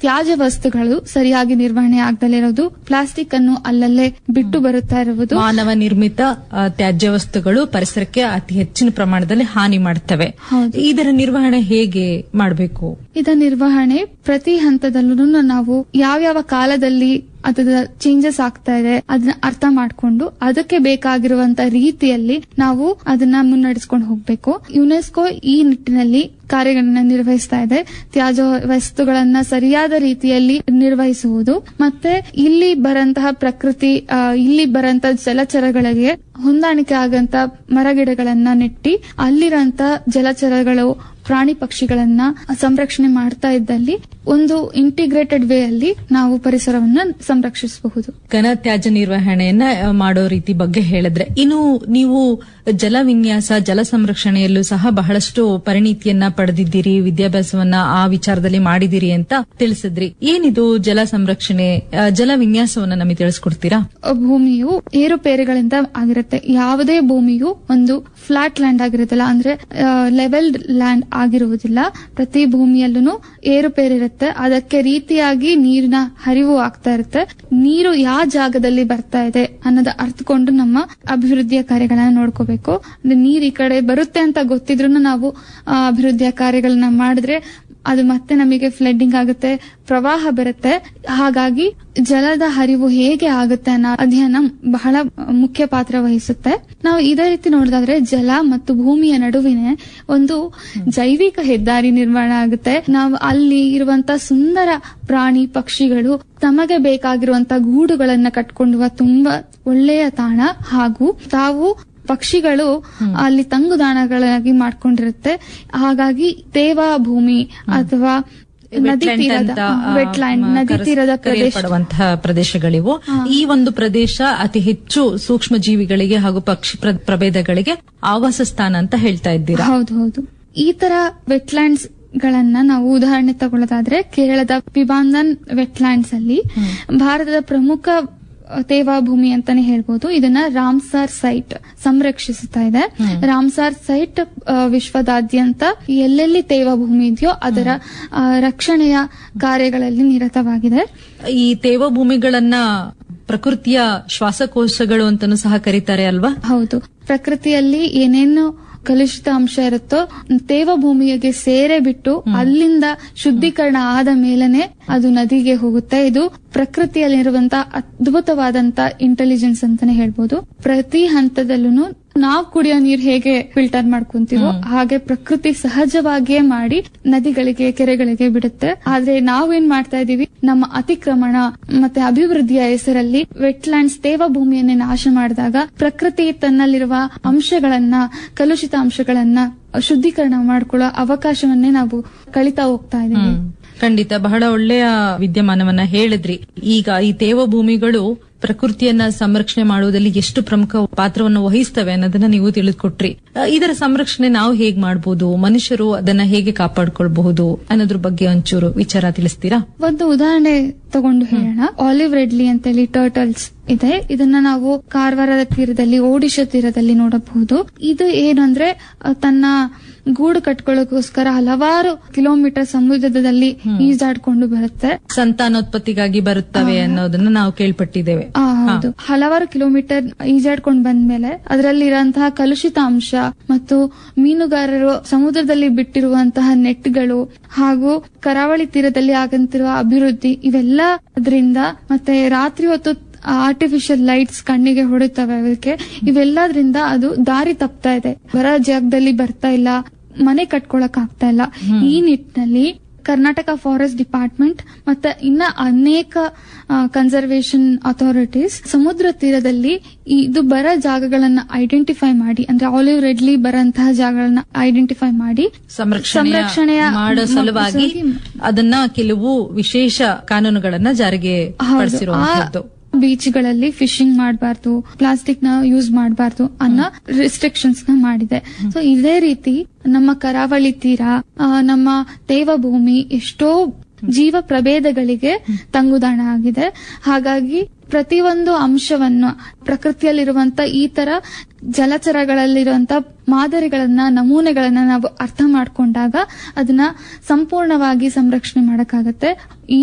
ತ್ಯಾಜ್ಯ ವಸ್ತುಗಳು ಸರಿಯಾಗಿ ನಿರ್ವಹಣೆ ಆಗದಲ್ಲಿರೋದು ಪ್ಲಾಸ್ಟಿಕ್ ಅನ್ನು ಅಲ್ಲಲ್ಲೇ ಬಿಟ್ಟು ಬರುತ್ತಾ ಇರುವುದು ಮಾನವ ನಿರ್ಮಿತ ಆ, ತ್ಯಾಜ್ಯ ವಸ್ತುಗಳು ಪರಿಸರಕ್ಕೆ ಅತಿ ಹೆಚ್ಚಿನ ಪ್ರಮಾಣದಲ್ಲಿ ಹಾನಿ ಮಾಡ್ತವೆ ಹೌದು. ಇದರ ನಿರ್ವಹಣೆ ಹೇಗೆ ಮಾಡಬೇಕು ಇದರ ನಿರ್ವಹಣೆ ಪ್ರತಿ ಹಂತದಲ್ಲೂ ನಾವು ಯಾವ್ಯಾವ ಕಾಲದಲ್ಲಿ ಅದರ ಚೇಂಜಸ್ ಆಗ್ತಾ ಇದೆ ಅದನ್ನ ಅರ್ಥ ಮಾಡ್ಕೊಂಡು ಅದಕ್ಕೆ ಬೇಕಾಗಿರುವಂತ ರೀತಿಯಲ್ಲಿ ನಾವು ಅದನ್ನ ಮುನ್ನಡೆಸ್ಕೊಂಡು ಹೋಗ್ಬೇಕು ಯುನೆಸ್ಕೋ ಈ ನಿಟ್ಟಿನಲ್ಲಿ ಕಾರ್ಯಗಳನ್ನ ನಿರ್ವಹಿಸ್ತಾ ಇದೆ ತ್ಯಾಜ್ಯ ವಸ್ತುಗಳನ್ನ ಸರಿಯಾದ ರೀತಿಯಲ್ಲಿ ನಿರ್ವಹಿಸುವುದು ಮತ್ತೆ ಇಲ್ಲಿ ಬರಂತಹ ಪ್ರಕೃತಿ ಆ, ಇಲ್ಲಿ ಬರಂತ ಜಲಚರಗಳಿಗೆ ಹೊಂದಾಣಿಕೆ ಆಗಂತ ಮರಗಿಡಗಳನ್ನ ನೆಟ್ಟಿ ಅಲ್ಲಿರಂತ ಜಲಚರಗಳು ಪ್ರಾಣಿ ಪಕ್ಷಿಗಳನ್ನ ಸಂರಕ್ಷಣೆ ಮಾಡ್ತಾ ಇದ್ದಲ್ಲಿ ಒಂದು ಇಂಟಿಗ್ರೇಟೆಡ್ ವೇ ಅಲ್ಲಿ ನಾವು ಪರಿಸರವನ್ನ ಸಂರಕ್ಷಿಸಬಹುದು ಘನ ತ್ಯಾಜ್ಯ ನಿರ್ವಹಣೆಯನ್ನ ಆ, ಮಾಡೋ ರೀತಿ ಬಗ್ಗೆ ಹೇಳಿದ್ರೆ ಇನ್ನು ನೀವು ಜಲ ವಿನ್ಯಾಸ ಜಲ ಸಂರಕ್ಷಣೆಯಲ್ಲೂ ಸಹ ಬಹಳಷ್ಟು ಪರಿಣಿತಿಯನ್ನ ಪಡೆದಿದ್ದೀರಿ ವಿದ್ಯಾಭ್ಯಾಸವನ್ನ ಆ ವಿಚಾರದಲ್ಲಿ ಮಾಡಿದಿರಿ ಅಂತ ತಿಳಿಸಿದ್ರಿ ಏನಿದು ಜಲ ಸಂರಕ್ಷಣೆ ಆ, ಜಲ ವಿನ್ಯಾಸವನ್ನ ನಮಗೆ ತಿಳಿಸ್ಕೊಡ್ತೀರಾ ಭೂಮಿಯು ಏರುಪೇರುಗಳಿಂದ ಆಗಿರುತ್ತೆ ಯಾವುದೇ ಭೂಮಿಯು ಒಂದು ಫ್ಲಾಟ್ ಲ್ಯಾಂಡ್ ಆಗಿರುತ್ತಲ್ಲ ಅಂದ್ರೆ ಲೆವೆಲ್ ಲ್ಯಾಂಡ್ ಆಗಿರುವುದಿಲ್ಲ ಪ್ರತಿ ಭೂಮಿಯಲ್ಲೂ ಏರುಪೇರಿರುತ್ತೆ ಅದಕ್ಕೆ ರೀತಿಯಾಗಿ ನೀರಿನ ಹರಿವು ಆಗ್ತಾ ಇರುತ್ತೆ ನೀರು ಯಾವ ಜಾಗದಲ್ಲಿ ಬರ್ತಾ ಇದೆ ಅನ್ನೋದ ಅರ್ಥಕೊಂಡು ನಮ್ಮ ಅಭಿವೃದ್ಧಿಯ ಕಾರ್ಯಗಳನ್ನ ನೋಡ್ಕೋಬೇಕು ಅಂದ್ರೆ ನೀರ್ ಈ ಕಡೆ ಬರುತ್ತೆ ಅಂತ ಗೊತ್ತಿದ್ರು ನಾವು ಆ, ಅಭಿವೃದ್ಧಿಯ ಕಾರ್ಯಗಳನ್ನ ಮಾಡಿದ್ರೆ ಅದು ಮತ್ತೆ ನಮಗೆ ಫ್ಲಡ್ಡಿಂಗ್ ಆಗುತ್ತೆ ಪ್ರವಾಹ ಬರುತ್ತೆ ಹಾಗಾಗಿ ಜಲದ ಹರಿವು ಹೇಗೆ ಆಗುತ್ತೆ ಅನ್ನೋ ಅಧ್ಯಯನ ಬಹಳ ಮುಖ್ಯ ಪಾತ್ರ ವಹಿಸುತ್ತೆ ನಾವು ಇದೇ ರೀತಿ ನೋಡೋದಾದ್ರೆ ಜಲ ಮತ್ತು ಭೂಮಿಯ ನಡುವಿನ ಒಂದು ಜೈವಿಕ ಹೆದ್ದಾರಿ ನಿರ್ಮಾಣ ಆಗುತ್ತೆ ನಾವು ಅಲ್ಲಿ ಇರುವಂತ ಸುಂದರ ಪ್ರಾಣಿ ಪಕ್ಷಿಗಳು ತಮಗೆ ಬೇಕಾಗಿರುವಂತ ಗೂಡುಗಳನ್ನ ಕಟ್ಕೊಂಡುವ ತುಂಬಾ ಒಳ್ಳೆಯ ತಾಣ ಹಾಗೂ ತಾವು ಪಕ್ಷಿಗಳು ಅಲ್ಲಿ ತಂಗುದಾಣಗಳಾಗಿ ಮಾಡ್ಕೊಂಡಿರುತ್ತೆ ಹಾಗಾಗಿ ತೇವಾ ಭೂಮಿ ಅಥವಾ ನದಿ Wetland ತೀರದ ಅಂತ, ಆ, ವೆಟ್ಲ್ಯಾಂಡ್ ಮ- ನದಿ ಕರೆಸ್- ತೀರದ ಪ್ರದೇಶ ಕರೆಯಲ್ಪಡುವಂತಹ ಪ್ರದೇಶಗಳಿವು ಈ ಒಂದು ಪ್ರದೇಶ ಅತಿ ಹೆಚ್ಚು ಸೂಕ್ಷ್ಮ ಜೀವಿಗಳಿಗೆ ಹಾಗೂ ಪಕ್ಷಿ ಪ್ರ- ಪ್ರಭೇದಗಳಿಗೆ ಆವಾಸ ಸ್ಥಾನ ಅಂತ ಹೇಳ್ತಾ ಇದ್ದೀರಾ ಹೌದು ಹೌದು ಈ ತರ ವೆಟ್ಲ್ಯಾಂಡ್ಸ್ ಗಳನ್ನ ನಾವು ಉದಾಹರಣೆ ತಗೊಳ್ಳೋದಾದ್ರೆ ಕೇರಳದ ಪಿಬಾಂದನ್ ವೆಟ್ಲ್ಯಾಂಡ್ಸ್ ಅಲ್ಲಿ ಭಾರತದ ಪ್ರಮುಖ ಅ, ತೇವಾ ಭೂಮಿ ಅಂತಾನೆ ಹೇಳ್ಬೋದು ಇದನ್ನ ರಾಮ್ಸಾರ್ ಸೈಟ್ ಸಂರಕ್ಷಿಸುತ್ತಾ ಇದೆ ರಾಮ್ಸಾರ್ ಸೈಟ್ ಅ, ವಿಶ್ವದಾದ್ಯಂತ ಎಲ್ಲೆಲ್ಲಿ ತೇವಾ ಭೂಮಿ ಇದೆಯೋ ಅದರ ಅ, ರಕ್ಷಣೆಯ ಕಾರ್ಯಗಳಲ್ಲಿ ನಿರತವಾಗಿದೆ ಈ ತೇವ ಭೂಮಿಗಳನ್ನ ಪ್ರಕೃತಿಯ ಶ್ವಾಸಕೋಶಗಳು ಅಂತಾನೂ ಸಹ ಕರೀತಾರೆ ಅಲ್ವಾ ಹೌದು ಪ್ರಕೃತಿಯಲ್ಲಿ ಏನೇನು ಕಲುಷಿತ ಅಂಶ ಇರುತ್ತೋ ತೇವ ಭೂಮಿಗೆ ಸೇರೆ ಬಿಟ್ಟು ಅಲ್ಲಿಂದ ಶುದ್ಧೀಕರಣ ಆದ ಮೇಲನೆ ಅದು ನದಿಗೆ ಹೋಗುತ್ತೆ ಇದು ಪ್ರಕೃತಿಯಲ್ಲಿರುವಂತ ಅದ್ಭುತವಾದಂತ ಇಂಟೆಲಿಜೆನ್ಸ್ ಅಂತಾನೆ ಹೇಳ್ಬೋದು ಪ್ರತಿ ಹಂತದಲ್ಲೂ ನಾವು ಕುಡಿಯೋ ನೀರ್ ಹೇಗೆ ಫಿಲ್ಟರ್ ಮಾಡ್ಕೊಂತೀವೋ ಹಾಗೆ ಪ್ರಕೃತಿ ಸಹಜವಾಗಿಯೇ ಮಾಡಿ ನದಿಗಳಿಗೆ ಕೆರೆಗಳಿಗೆ ಬಿಡುತ್ತೆ ಆದ್ರೆ ನಾವೇನ್ ಮಾಡ್ತಾ ಇದೀವಿ ನಮ್ಮ ಅತಿಕ್ರಮಣ ಮತ್ತೆ ಅಭಿವೃದ್ಧಿಯ ಹೆಸರಲ್ಲಿ ವೆಟ್ಲ್ಯಾಂಡ್ಸ್ ತೇವ ಭೂಮಿಯನ್ನೇ ನಾಶ ಮಾಡಿದಾಗ ಪ್ರಕೃತಿ ತನ್ನಲ್ಲಿರುವ ಅಂಶಗಳನ್ನ ಕಲುಷಿತ ಅಂಶಗಳನ್ನ ಶುದ್ಧೀಕರಣ ಮಾಡ್ಕೊಳ್ಳೋ ಅವಕಾಶವನ್ನೇ ನಾವು ಕಳಿತಾ ಹೋಗ್ತಾ ಇದೀವಿ ಹ್ಮ್. ಖಂಡಿತ ಬಹಳ ಒಳ್ಳೆಯ ವಿದ್ಯಮಾನವನ್ನ ಹೇಳಿದ್ರಿ ಈಗ ಈ ತೇವ ಭೂಮಿಗಳು ಪ್ರಕೃತಿಯನ್ನ ಸಂರಕ್ಷಣೆ ಮಾಡುವುದರಲ್ಲಿ ಎಷ್ಟು ಪ್ರಮುಖ ಪಾತ್ರವನ್ನು ವಹಿಸ್ತವೆ ಅನ್ನೋದನ್ನ ನೀವು ತಿಳಿದುಕೊಟ್ರಿ ಆ, ಇದರ ಸಂರಕ್ಷಣೆ ನಾವು ಹೇಗ್ ಮಾಡಬಹುದು ಮನುಷ್ಯರು ಅದನ್ನ ಹೇಗೆ ಕಾಪಾಡ್ಕೊಳ್ಬಹುದು ಅನ್ನೋದ್ರ ಬಗ್ಗೆ ಒಂಚೂರು ವಿಚಾರ ತಿಳಿಸ್ತೀರಾ ಒಂದು ಉದಾಹರಣೆ ತಗೊಂಡು ಹೇಳೋಣ ಆಲಿವ್ ರೆಡ್ಲಿ ಅಂತೇಳಿ ಟರ್ಟಲ್ಸ್ ಇದೆ ಇದನ್ನ ನಾವು ಕಾರವಾರದ ತೀರದಲ್ಲಿ ಒಡಿಶಾ ತೀರದಲ್ಲಿ ನೋಡಬಹುದು ಇದು ಏನಂದ್ರೆ ಅ, ತನ್ನ ಗೂಡು ಕಟ್ಕೊಳ್ಳೋಕೋಸ್ಕರ ಹಲವಾರು ಕಿಲೋಮೀಟರ್ ಸಮುದ್ರದಲ್ಲಿ ಈಜಾಡ್ಕೊಂಡು ಬರುತ್ತೆ ಸಂತಾನೋತ್ಪತ್ತಿಗಾಗಿ ಬರುತ್ತವೆ ಅನ್ನೋದನ್ನ ನಾವು ಕೇಳ್ಪಟ್ಟಿದ್ದೇವೆ ಆ, ಹೌದು ಹಲವಾರು ಕಿಲೋಮೀಟರ್ ಈಜಾಡ್ಕೊಂಡು ಬಂದ್ಮೇಲೆ ಅದರಲ್ಲಿರುವಂತಹ ಕಲುಷಿತ ಅಂಶ ಮತ್ತು ಮೀನುಗಾರರು ಸಮುದ್ರದಲ್ಲಿ ಬಿಟ್ಟಿರುವಂತಹ ನೆಟ್ಗಳು ಹಾಗೂ ಕರಾವಳಿ ತೀರದಲ್ಲಿ ಆಗಂತಿರುವ ಅಭಿವೃದ್ಧಿ ಇವೆಲ್ಲ ಅದರಿಂದ ಮತ್ತೆ ರಾತ್ರಿ ಹೊತ್ತು ಆರ್ಟಿಫಿಷಿಯಲ್ ಲೈಟ್ಸ್ ಕಣ್ಣಿಗೆ ಹೊಡಿತವೆ ಅದಕ್ಕೆ ಇವೆಲ್ಲದ್ರಿಂದ ಅದು ದಾರಿ ತಪ್ತಾ ಇದೆ ಬರ ಜಾಗದಲ್ಲಿ ಬರ್ತಾ ಇಲ್ಲ ಮನೆ ಕಟ್ಕೊಳಕ್ ಆಗ್ತಾ ಇಲ್ಲ ಈ ನಿಟ್ಟಿನಲ್ಲಿ ಕರ್ನಾಟಕ ಫಾರೆಸ್ಟ್ ಡಿಪಾರ್ಟ್ಮೆಂಟ್ ಮತ್ತೆ ಇನ್ನ ಅನೇಕ ಕನ್ಸರ್ವೇಷನ್ ಅಥಾರಿಟೀಸ್ ಸಮುದ್ರ ತೀರದಲ್ಲಿ ಇದು ಬರ ಜಾಗಗಳನ್ನ ಐಡೆಂಟಿಫೈ ಮಾಡಿ ಅಂದ್ರೆ ಆಲಿವ್ ರೆಡ್ಲಿ ಬರಂತಹ ಜಾಗಗಳನ್ನ ಐಡೆಂಟಿಫೈ ಮಾಡಿ ಸಂರಕ್ಷಣೆಯ ಸಂರಕ್ಷಣೆಯ ಮಾಡೋ ಸಲುವಾಗಿ ಅದನ್ನ ಕೆಲವು ವಿಶೇಷ ಕಾನೂನುಗಳನ್ನ ಜಾರಿಗೆ ಪಡಿಸಿರುವಂತದ್ದು ಬೀಚ್ಗಳಲ್ಲಿ ಫಿಶಿಂಗ್ ಮಾಡಬಾರ್ದು ಪ್ಲಾಸ್ಟಿಕ್ ನ ಯೂಸ್ ಮಾಡಬಾರ್ದು ಅನ್ನೋ ರಿಸ್ಟ್ರಿಕ್ಷನ್ಸ್ ನ ಮಾಡಿದೆ ಸೊ ಇದೇ ರೀತಿ ನಮ್ಮ ಕರಾವಳಿ ತೀರ ಆ, ನಮ್ಮ ತೇವಭೂಮಿ ಎಷ್ಟೋ ಜೀವ ಪ್ರಭೇದಗಳಿಗೆ ತಂಗುದಾಣ ಆಗಿದೆ ಹಾಗಾಗಿ ಪ್ರತಿಯೊಂದು ಅಂಶವನ್ನು ಪ್ರಕೃತಿಯಲ್ಲಿರುವಂತ ಈ ತರ ಜಲಚರಗಳಲ್ಲಿರುವಂತ ಮಾದರಿಗಳನ್ನ ನಮೂನೆಗಳನ್ನ ನಾವು ಅರ್ಥ ಮಾಡ್ಕೊಂಡಾಗ ಅದನ್ನ ಸಂಪೂರ್ಣವಾಗಿ ಸಂರಕ್ಷಣೆ ಮಾಡಕ್ಕಾಗತ್ತೆ ಈ